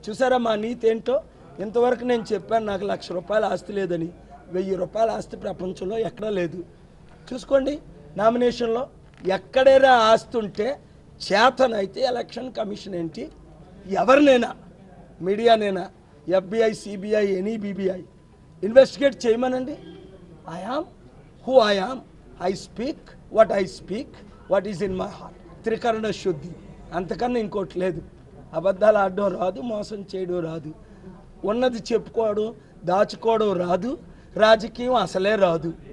చూసారా మా నీతి ఏంటో ఇంతవరకు నేను చెప్పాను నాకు లక్ష రూపాయల ఆస్తి లేదని వెయ్యి రూపాయల ఆస్తి ప్రపంచంలో ఎక్కడా లేదు చూసుకోండి నామినేషన్లో ఎక్కడైనా ఆస్తి ఉంటే చేతనైతే ఎలక్షన్ కమిషన్ ఏంటి ఎవరినైనా మీడియానైనా FBI CBI any BBI investigate చేయమనండి I am who I am I speak what I speak what is in my heart త్రికరణ శుద్ధి అంతకన్నా ఇంకోటి లేదు అబద్ధాలు ఆడడం రాదు మోసం చేయడం రాదు ఉన్నది చెప్పుకోవడం దాచుకోవడం రాదు రాజకీయం అసలే రాదు